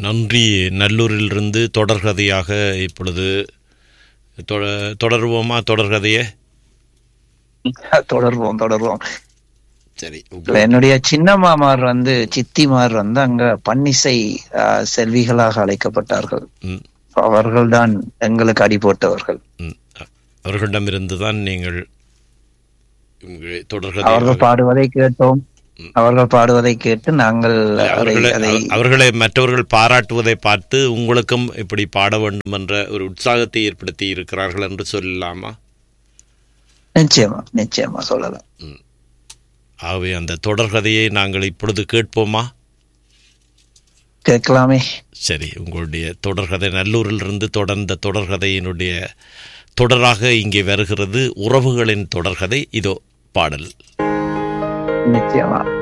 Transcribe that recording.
நன்றி நல்லூரிலிருந்து தொடர்கதையாக இப்பொழுது தொட- தொடருவோமா தொடர்கதையே தொடர்வோம் தொடர்வோம் சரி இல்ல, என்னுடைய சின்ன மாமார் வந்து சித்திமார் வந்து அங்க பன்னிசை ஆஹ், செல்விகளாக அழைக்கப்பட்டார்கள் ம், அவர்கள்தான் எங்களுக்கு அடி போட்டவர்கள் ம். அவர்களிடமிருந்து தான் நீங்கள் உங்களை தொடர்கதை அவர்கள் பாடுவதை கேட்டோம் அவர்கள் பாடுவதை கேட்டு நாங்கள் அதை அவர்களை அதை அவர்களை மற்றவர்கள் பாராட்டுவதை பார்த்து உங்களுக்கும் இப்படி பாட வேண்டும் என்ற ஒரு உற்சாகத்தை ஏற்படுத்தி இருக்கிறார்கள் என்று சொல்லலாமா நிச்சயமா நிச்சயமா சொல்லலாம் ஆகவே அந்த தொடர்கதையை நாங்கள் இப்பொழுது கேட்போமா கேட்கலாமே சரி உங்களுடைய தொடர்கதை நல்லூரிலிருந்து தொடர்ந்த தொடர்கதையினுடைய தொடராக இங்கே வருகிறது உறவுகளின் தொடர்கதை இதோ பாடல் நிச்சயமா